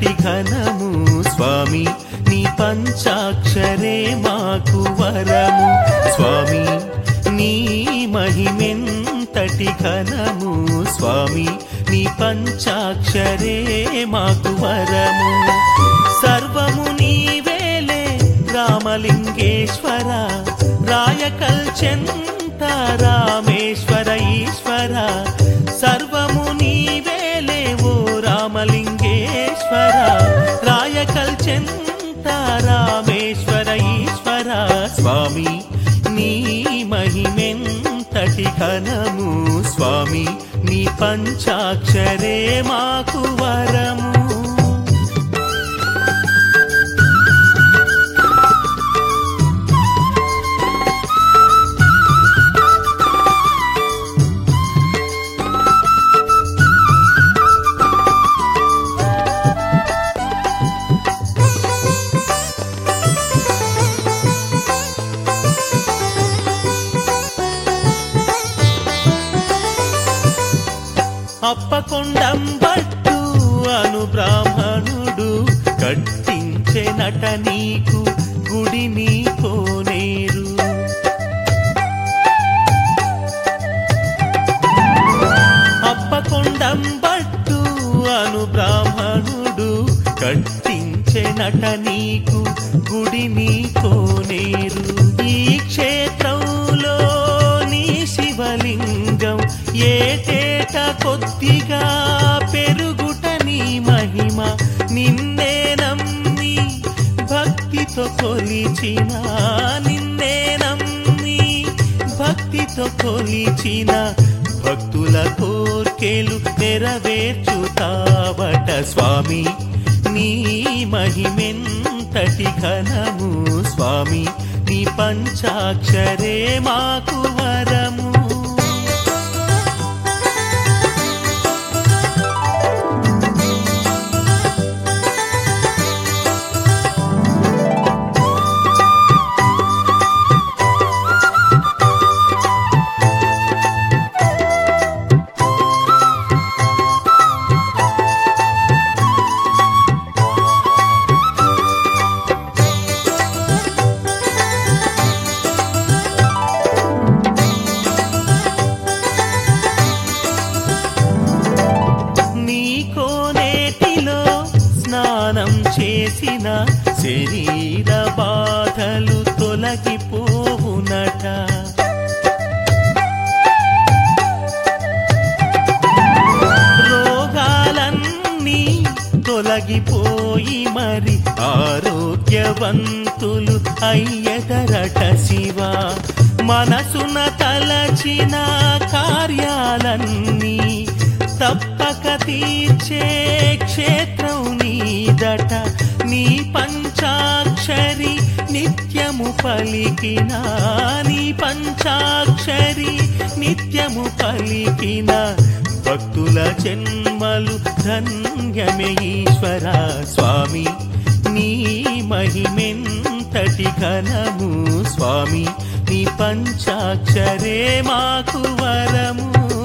మెంతటి ఘనము స్వామి నీ పంచాక్షరే మాకు వరము స్వామి నీ మహిమెంతటి ఘనము స్వామి నీ పంచాక్షరే మాకు వరము సర్వము నీవేలే రామలింగేశ్వర రాయకల్ చెంత రామేశ్వర ఈశ్వర సర్వము నీవేలే ఓ రామలింగేశ్వర రాయకల్ చెంత రామేశ్వర ఈశ్వర స్వామి నీ మహిమెంతటి ఘనము స్వామి నీ పంచాక్షరే మాకు వరము అప్పకొండంబట్టు అను బ్రాహ్మణుడు కట్టించెనట నీకు గుడిని కోనేరు అప్పకొండంబట్టు అను బ్రాహ్మణుడు కట్టించెనట నీకు గుడిని కోనేరు ఈ క్షేత్రంలో నీ శివలింగం ఏటేట కొద్దిగా పెరుగుట నీ మహిమ నిన్నే నమ్మి భక్తితో కొలిచిన నిన్నే నమ్మి భక్తితో కొలిచిన భక్తుల కోర్కెలు నెరవేర్చుతావట స్వామి నీ మహిమెంతటి ఘనము స్వామి నీ పంచాక్షరే మాకు వరము నీ కోనేటిలో స్నానం చేసిన శరీర బాధలు తొలగిపోవునట రోగాలన్నీ తొలగిపోయి మరి ఆరోగ్యవంతులు అయ్యదరట శివ మనసున తలచిన కార్యాలన్నీ తప్పక తీర్చే క్షేత్రం నీదట నీ పంచాక్షరి నిత్యము పలికిన నీ పంచాక్షరి నిత్యము పలికిన భక్తుల జన్మలు ధన్యమే ఈశ్వర స్వామి నీ మహిమెంతటి ఘనము స్వామి నీ పంచాక్షరే మాకు వరము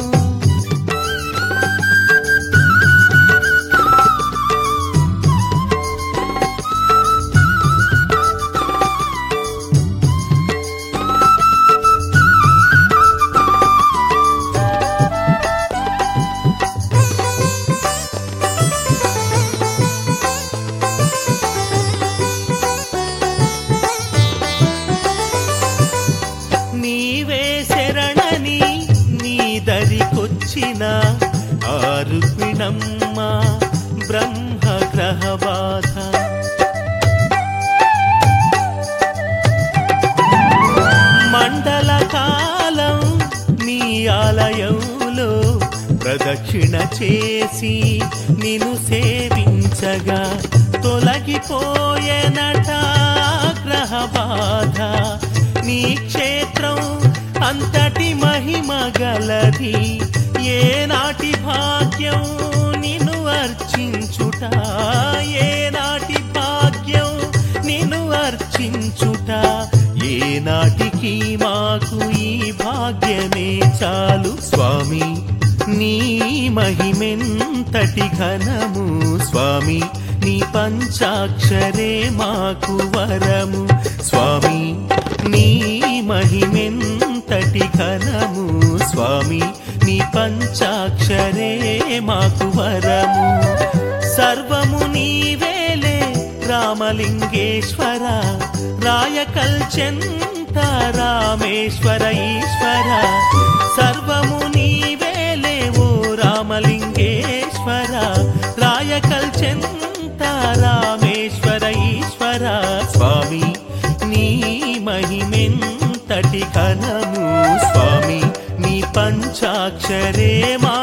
నీవే శరణని నీ దరికొచ్చిన ఆరుగ్విణమ్మ బ్రహ్మ గ్రహ బాధ మండల కాలం నీ ఆలయంలో ప్రదక్షిణ చేసి నిన్ను సేవించగా తొలగిపోయేనట గ్రహ బాధ నీ క్షేత్రం అంతటి మహిమ గలది ఏనాటి భాగ్యం నిన్ను అర్చించుట ఏనాటి భాగ్యం నిన్ను అర్చించుట ఏనాటికి మాకు ఈ భాగ్యమే చాలు స్వామి నీ మహిమెంతటి ఘనము స్వామి నీ పంచాక్షరే మాకు వరము స్వామి నీ మహిమెంతటి ఘనము స్వామి నీ పంచాక్షరే మాకు వరము సర్వము నీవేలే రామలింగేశ్వర రాయకల్చెంత రామేశ్వర ఈశ్వర సర్వము నీవేలే ఓ రామలింగేశ్వర రాయకల్చెంత రామేశ్వర ఈశ్వర స్వామి నీ మహిమెంతటి ఘనము స్వామి నీ పంచాక్షరే మా